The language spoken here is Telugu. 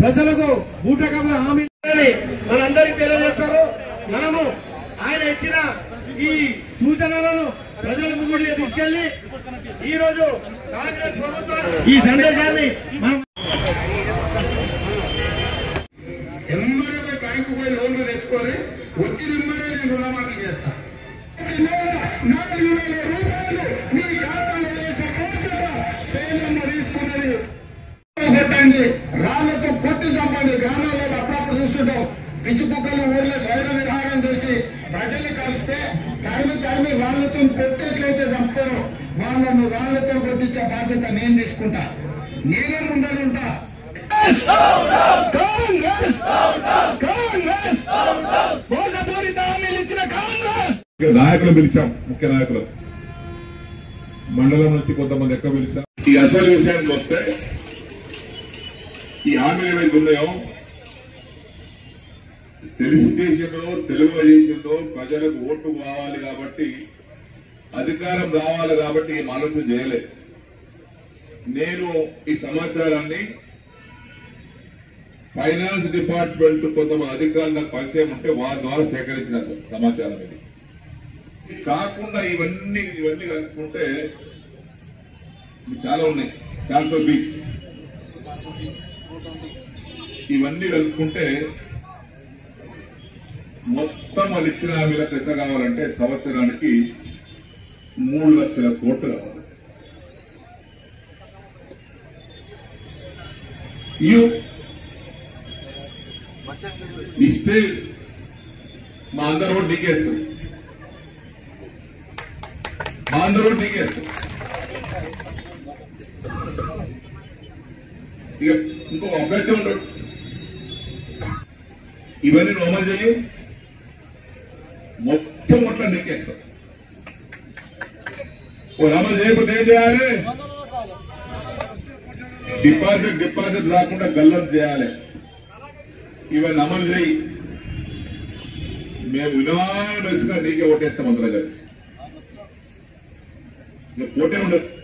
ప్రజలకు బూటకపు హామీ మనందరికీ తెలియజేస్తారు మనము ఆయన ఇచ్చిన ఈ సూచనలను ప్రజల ముందుకు తీసుకెళ్లి ఈ రోజు కాంగ్రెస్ ప్రభుత్వం ఈ సందేశాన్ని మనం ఎమ్మడే బ్యాంకు పోయి లోన్లు తెచ్చుకొని వచ్చి నిమ్మడే నేను రుణమాఫీ చేస్తా నాలుగు వేల రూపాయలు మీ ఖాతాలో వేసే బాధ్యత సేనమ్మ తీసుకున్నది కొట్టండి రాళ్లతో కొట్టి చంపండి గ్రామాలలో అప్పుడప్పుడు చూస్తుంటాం పిచ్చి కుక్కలు ఊర్లో స్వయం విహారం చేసి ప్రజల్ని కలిస్తే తరిమి తరిమి రాళ్లతో కొట్టేట్లయితే చంపుతారో వాళ్ళను రాళ్లతో కొట్టించే బాధ్యత నేను తీసుకుంటా నేనే ముందరుంటా కాంగ్రెస్ కాంగ్రెస్ మోసపూరిత హామీలు ఇచ్చిన కాంగ్రెస్ నాయకులు పిలిచాం ముఖ్య నాయకులు మండలం నుంచి కొంతమంది ఎక్కువ పిలిచాం ఈ అసలు విషయానికి వస్తే ఈ హామీలు ఏవైతే ఉన్నాయో తెలిసి చేసిందో తెలుగులో చేసిందో ప్రజలకు ఓటు కావాలి కాబట్టి అధికారం రావాలి కాబట్టి ఈ ఆలోచన చేయలే నేను ఈ సమాచారాన్ని ఫైనాన్స్ డిపార్ట్మెంట్ కొంతమంది అధికారులు నాకు పరిచయం ఉంటే వారి ద్వారా సేకరించిన సమాచారం ఇది ఇది కాకుండా ఇవన్నీ ఇవన్నీ కలుపుకుంటే ఇవి చాలా ఉన్నాయి చార్టో బీచ్ ఇవన్నీ కలుపుకుంటే మొత్తం అది ఇచ్చిన వీళ్ళకి ఎంత కావాలంటే సంవత్సరానికి మూడు లక్షల కోట్లు కావాలి ఇయ్యు. ఇస్తే మా అందరూ ఓటు నీకేస్తాం మా అందరూ ఓటు నీకేస్తాం ఇక ఇంకో అభ్యర్థి ఉండడు ఇవన్నీ నువ్వు అమలు చేయు మొత్తం ఓట్ల నీకేస్తాం ఓ అమలు చేయకపోతే ఏం చేయాలి డిపాజిట్ డిపాజిట్ రాకుండా గల్లం చేయాలి ఇవన్నీ అమలు చేయి మేము యునానిమస్ గా నీకే ఓటేస్తాం అందరం కలిసి ఇక పోటే ఉండదు